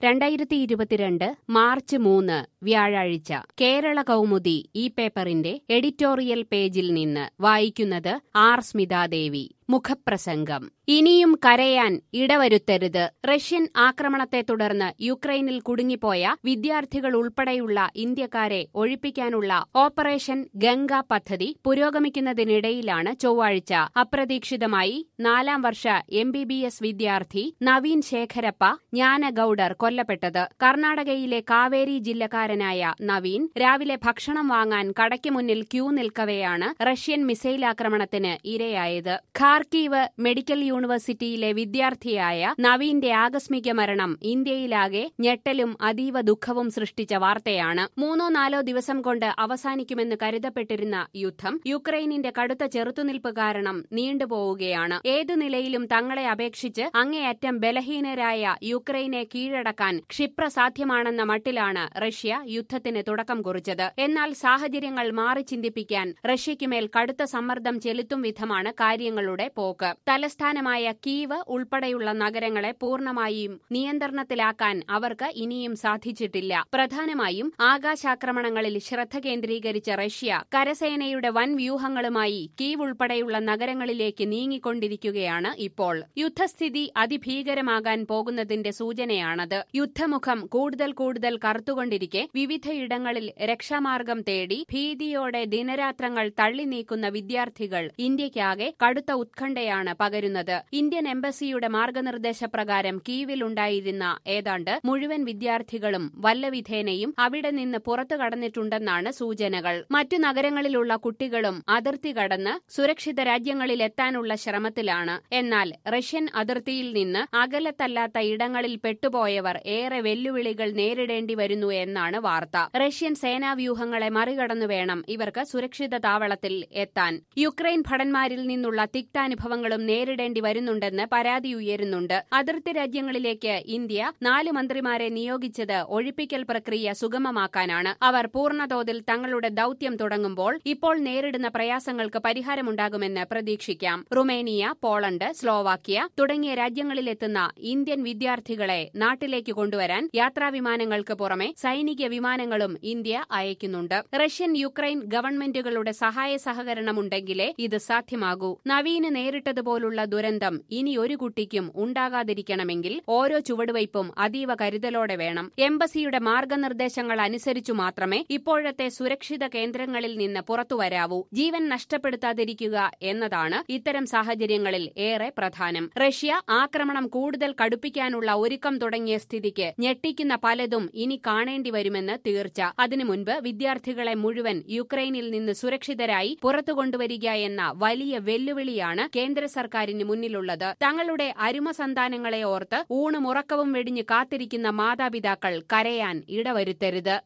രണ്ടായിരത്തി ഇരുപത്തിരണ്ട് മാർച്ച് മൂന്ന് വ്യാഴാഴ്ച കേരള കൗമുദി ഈ പേപ്പറിന്റെ എഡിറ്റോറിയൽ പേജിൽ നിന്ന് വായിക്കുന്നത് ആർ സ്മിതാദേവി മുഖപ്രസംഗം ഇനിയും കരയാൻ ഇടവരുത്തരുത് റഷ്യൻ ആക്രമണത്തെ തുടർന്ന് യുക്രൈനിൽ കുടുങ്ങിപ്പോയ വിദ്യാർത്ഥികൾ ഉൾപ്പെടെയുള്ള ഇന്ത്യക്കാരെ ഒഴിപ്പിക്കാനുള്ള ഓപ്പറേഷൻ ഗംഗ പദ്ധതി പുരോഗമിക്കുന്നതിനിടയിലാണ് ചൊവ്വാഴ്ച അപ്രതീക്ഷിതമായി നാലാം വർഷ എം ബി ബി എസ് വിദ്യാർത്ഥി നവീൻ ശേഖരപ്പ ജ്ഞാനഗൌഡർ കൊല്ലപ്പെട്ടത് കർണാടകയിലെ കാവേരി ജില്ലക്കാരനായ നവീൻ രാവിലെ ഭക്ഷണം വാങ്ങാൻ കടയ്ക്ക് മുന്നിൽ ക്യൂ നിൽക്കവെയാണ് റഷ്യൻ മിസൈൽ ആക്രമണത്തിന് ഇരയായത് ഖാർക്കീവ് മെഡിക്കൽ യൂണിവേഴ്സിറ്റിയിലെ വിദ്യാർത്ഥിയായ നവീന്റെ ആകസ്മിക മരണം ഇന്ത്യയിലാകെ ഞെട്ടലും അതീവ ദുഃഖവും സൃഷ്ടിച്ച വാർത്തയാണ് മൂന്നോ നാലോ ദിവസം കൊണ്ട് അവസാനിക്കുമെന്ന് കരുതപ്പെട്ടിരുന്ന യുദ്ധം യുക്രൈനിന്റെ കടുത്ത ചെറുത്തുനിൽപ്പ് കാരണം നീണ്ടുപോവുകയാണ് ഏതു നിലയിലും തങ്ങളെ അപേക്ഷിച്ച് അങ്ങേയറ്റം ബലഹീനരായ യുക്രൈനെ കീഴടക്കാൻ ക്ഷിപ്രസാധ്യമാണെന്ന മട്ടിലാണ് റഷ്യ യുദ്ധത്തിന് തുടക്കം കുറിച്ചത് എന്നാൽ സാഹചര്യങ്ങൾ മാറി ചിന്തിപ്പിക്കാൻ റഷ്യയ്ക്കുമേൽ കടുത്ത സമ്മർദ്ദം ചെലുത്തും വിധമാണ് കാര്യങ്ങളുടെ പോക്ക് തലസ്ഥാനമായ കീവ് ഉൾപ്പെടെയുള്ള നഗരങ്ങളെ പൂർണ്ണമായും നിയന്ത്രണത്തിലാക്കാൻ അവർക്ക് ഇനിയും സാധിച്ചിട്ടില്ല പ്രധാനമായും ആകാശാക്രമണങ്ങളിൽ ശ്രദ്ധ കേന്ദ്രീകരിച്ച റഷ്യ കരസേനയുടെ വൻ വ്യൂഹങ്ങളുമായി കീവ് ഉൾപ്പെടെയുള്ള നഗരങ്ങളിലേക്ക് നീങ്ങിക്കൊണ്ടിരിക്കുകയാണ് ഇപ്പോൾ യുദ്ധസ്ഥിതി അതിഭീകരമാകാൻ പോകുന്നതിന്റെ സൂചനയാണത് യുദ്ധമുഖം കൂടുതൽ കൂടുതൽ കറുത്തുകൊണ്ടിരിക്കെ വിവിധയിടങ്ങളിൽ രക്ഷാമാർഗം തേടി ഭീതിയോടെ ദിനരാത്രങ്ങൾ തള്ളി നീക്കുന്ന വിദ്യാർത്ഥികൾ ഇന്ത്യയ്ക്കാകെ കടുത്ത ഉത്കണ്ഠയാണ് പകരുന്നത് ഇന്ത്യൻ എംബസിയുടെ മാർഗനിർദ്ദേശപ്രകാരം കീവിലുണ്ടായിരുന്ന ഏതാണ്ട് മുഴുവൻ വിദ്യാർത്ഥികളും വല്ലവിധേനയും അവിടെ നിന്ന് പുറത്തു കടന്നിട്ടുണ്ടെന്നാണ് സൂചനകൾ മറ്റു നഗരങ്ങളിലുള്ള കുട്ടികളും അതിർത്തി കടന്ന് സുരക്ഷിത രാജ്യങ്ങളിലെത്താനുള്ള ശ്രമത്തിലാണ് എന്നാൽ റഷ്യൻ അതിർത്തിയിൽ നിന്ന് അകലത്തല്ലാത്ത ഇടങ്ങളിൽ പെട്ടുപോയവർ ഏറെ വെല്ലുവിളികൾ നേരിടേണ്ടി വരുന്നു എന്നാണ് വാർത്ത റഷ്യൻ സേനാവ്യൂഹങ്ങളെ മറികടന്നു വേണം ഇവർക്ക് സുരക്ഷിത താവളത്തിൽ എത്താൻ യുക്രൈൻ ഭടന്മാരിൽ നിന്നുള്ള തിക്താനുഭവങ്ങളും നേരിടേണ്ടി വരുന്നുണ്ടെന്ന് പരാതി ഉയരുന്നുണ്ട് അതിർത്തി രാജ്യങ്ങളിലേക്ക് ഇന്ത്യ നാല് മന്ത്രിമാരെ നിയോഗിച്ചത് ഒഴിപ്പിക്കൽ പ്രക്രിയ സുഗമമാക്കാനാണ് അവർ പൂർണ്ണതോതിൽ തങ്ങളുടെ ദൌത്യം തുടങ്ങുമ്പോൾ ഇപ്പോൾ നേരിടുന്ന പ്രയാസങ്ങൾക്ക് പരിഹാരമുണ്ടാകുമെന്ന് പ്രതീക്ഷിക്കാം റുമേനിയ പോളണ്ട് സ്ലോവാക്യ തുടങ്ങിയ രാജ്യങ്ങളിലെത്തുന്ന ഇന്ത്യൻ വിദ്യാർത്ഥികളെ നാട്ടിലേക്ക് കൊണ്ടുവരാൻ യാത്രാവിമാനങ്ങൾക്ക് പുറമെ സൈനിക വിമാനങ്ങളും ഇന്ത്യ അയക്കുന്നുണ്ട് റഷ്യൻ യുക്രൈൻ ഗവൺമെന്റുകളുടെ സഹായ സഹകരണമുണ്ടെങ്കിലേ ഇത് സാധ്യമാകൂ നവീന് നേരിട്ടതുപോലുള്ള ദുരന്തം ഇനി ഒരു കുട്ടിക്കും ഉണ്ടാകാതിരിക്കണമെങ്കിൽ ഓരോ ചുവടുവയ്പും അതീവ കരുതലോടെ വേണം എംബസിയുടെ മാർഗനിർദ്ദേശങ്ങൾ അനുസരിച്ചു മാത്രമേ ഇപ്പോഴത്തെ സുരക്ഷിത കേന്ദ്രങ്ങളിൽ നിന്ന് പുറത്തുവരാവൂ ജീവൻ നഷ്ടപ്പെടുത്താതിരിക്കുക എന്നതാണ് ഇത്തരം സാഹചര്യങ്ങളിൽ ഏറെ പ്രധാനം റഷ്യ ആക്രമണം കൂടുതൽ കടുപ്പിക്കാനുള്ള ഒരുക്കം തുടങ്ങിയ സ്ഥിതിക്ക് ഞെട്ടിക്കുന്ന പലതും ഇനി കാണേണ്ടി വരുമെന്ന് തീർച്ച അതിനു മുൻപ് വിദ്യാർത്ഥികളെ മുഴുവൻ യുക്രൈനിൽ നിന്ന് സുരക്ഷിതരായി പുറത്തു കൊണ്ടുവരിക എന്ന വലിയ വെല്ലുവിളിയാണ് കേന്ദ്ര സർക്കാരിന് മുന്നിലുള്ളത് തങ്ങളുടെ അരുമ സന്താനങ്ങളെ ഓർത്ത് ഊണുമുറക്കവും വെടിഞ്ഞ് കാത്തിരിക്കുന്ന മാതാപിതാക്കൾ കരയാൻ ഇടവരുത്തരുത്